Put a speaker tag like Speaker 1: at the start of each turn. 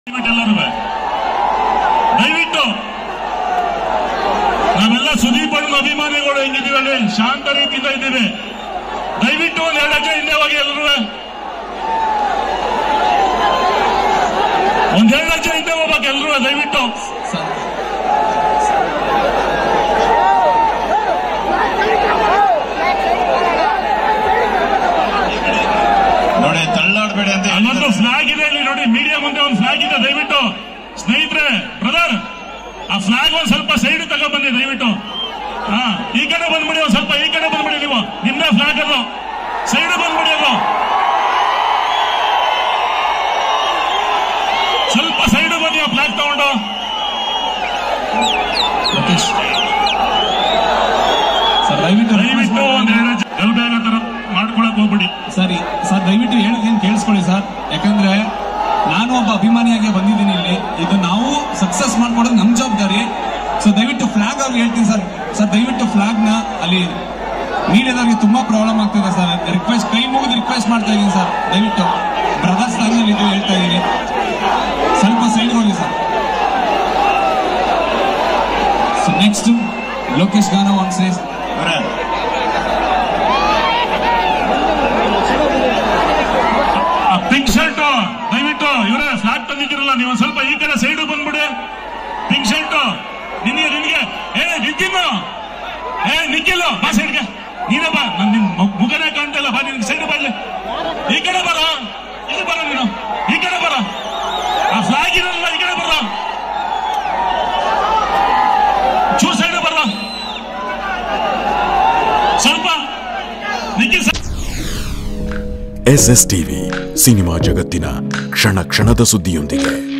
Speaker 1: ಎಲ್ಲರೂ ದಯವಿಟ್ಟು ನಾವೆಲ್ಲ ಸುದೀಪ್ ಅಣ್ಣ ಅಭಿಮಾನಿಗಳು ಹೆಂಗಿದೀವಿ ಅಲ್ಲಿ ಶಾಂತ ರೀತಿಯಿಂದ ಇದ್ದೀವಿ ದಯವಿಟ್ಟು ಒಂದ್ ಎರಡು ಹೆಜ್ಜೆ ಹಿಂದೆ ಹೋಗಿ ಎಲ್ಲರೂ ಒಂದ್ ಎರಡು ಹೆಜ್ಜೆ ಹಿಂದೆ ಹೋಗ್ಬೇಕು ಎಲ್ಲರೂ ದಯವಿಟ್ಟು
Speaker 2: ನೋಡಿ ತಳ್ಳಾಡ್ಬೇಡಿ ಅಂತ
Speaker 1: ಅಲ್ಲೊಂದು ಫ್ಲಾಗ್ ಇದೆ ಇಲ್ಲಿ ನೋಡಿ ಮೀಡಿಯಾ ಮುಂದೆ ಒಂದು ಫ್ಲಾಗ್ ಇದೆ ದಯವಿಟ್ಟು ಸ್ನೇಹಿತರೆ ಬ್ರದರ್ ಆ ಫ್ಲಾಗ್ ಒಂದ್ ಸ್ವಲ್ಪ ಸೈಡ್ ತಗೊಂಡ್ಬನ್ನಿ ದಯವಿಟ್ಟು ಹಾ ಈ ಕಡೆ ಬಂದ್ಬಿಡಿ ಒಂದ್ ಸ್ವಲ್ಪ ಈ ಕಡೆ ಬಂದ್ಬಿಡಿ ನೀವು ನಿಮ್ದೇ ಫ್ಲಾಗ್ ಅದು ಸೈಡ್ ಬಂದ್ಬಿಡಿ ಅದು ಸ್ವಲ್ಪ ಸೈಡ್ ಬನ್ನಿ ಆ ಫ್ಲಾಗ್ ತಗೊಂಡು
Speaker 3: ಲೋಕೇಶ್ ಸರ್ ದಯವಿಟ್ಟು
Speaker 1: ದಯವಿಟ್ಟು ಒಂದ್ ಎರಡು ಗಲ್ಬೇಗ ತರ ಮಾಡ್ಕೊಳಕ್ ಹೋಗ್ಬಿಡಿ
Speaker 3: ಸರಿ ಸರ್ ದಯವಿಟ್ಟು ಹೇಳಿದ್ದೇನು ಕೇಳಿಸ್ಕೊಳ್ಳಿ ಸರ್ ಯಾಕಂದ್ರೆ ನಾನು ಒಬ್ಬ ಅಭಿಮಾನಿಯಾಗಿ ಬಂದಿದ್ದೀನಿ ಇಲ್ಲಿ ಇದು ನಾವು ಸಕ್ಸಸ್ ಮಾಡ್ಕೊಡೋದು ನಮ್ ಜವಾಬ್ದಾರಿ ಸೊ ದಯವಿಟ್ಟು ಫ್ಲಾಗ್ ಅವ್ರಿಗೆ ಹೇಳ್ತೀನಿ ಸರ್ ಸರ್ ದಯವಿಟ್ಟು ಫ್ಲಾಗ್ ನ ಅಲ್ಲಿ ಮೀಡಿಯಾದವ್ರಿಗೆ ತುಂಬಾ ಪ್ರಾಬ್ಲಮ್ ಆಗ್ತಿದೆ ಸರ್ ರಿಕ್ವೆಸ್ಟ್ ಕೈ ಮುಗಿದು ರಿಕ್ವೆಸ್ಟ್ ಮಾಡ್ತಾ ಇದ್ದೀನಿ ಸರ್ ದಯವಿಟ್ಟು ಬ್ರದರ್ಸ್ ನಲ್ಲಿ ಇದು ಹೇಳ್ತಾ ಇದ್ದೀನಿ ಸ್ವಲ್ಪ ಸೈಡ್ ಹೋಗಿ ಸರ್ ಸೊ ನೆಕ್ಸ್ಟ್ ಲೋಕೇಶ್ ಗಾನ ಒನ್ ಸೇಸ್
Speaker 2: ಇವ್ರೆ,
Speaker 1: ಆ ಪಿಂಕ್ ಶರ್ಟ್ ದಯವಿಟ್ಟು ಇವರೇ ಫ್ಲಾಗ್ ತಂದಿದ್ದೀರಲ್ಲ ನೀವು ಒಂದ್ ಸ್ವಲ್ಪ ಈ ಕಡೆ ಸೈಡ್ ಬಂದ್ಬಿಡಿ ಪಿಂಕ್ ಶರ್ಟ್ ನಿನಗೆ ನಿನಗೆ ಏ ನಿಖಿಲ್ ಏ ನಿಖಿಲ್ ಬಾ ಸೈಡ್ಗೆ ನೀನೇ ಬಾ ನನ್ ನಿನ್ ಮು- ಮುಖನೇ ಕಾಣ್ತಾ ಇಲ್ಲ ಬಾ ನಿನ್ಗೆ ಸೈಡ್ ಬಾ ಇಲ್ಲಿ ಈ ಕಡೆ ಬರ ಇಲ್ಲಿ ಬರ ನೀನು ಈ ಕಡೆ ಬರ ಆ ಫ್ಲಾಗ್ ಇರಲ್ಲ ಈ ಕಡೆ ಬರ ಚೂ ಸೈಡ್ ಬರ ಸ್ವಲ್ಪ Nikhil side
Speaker 4: S S TV cinema ಜಗತ್ತಿನ ಕ್ಷಣ ಕ್ಷಣದ ಸುದ್ದಿಯೊಂದಿಗೆ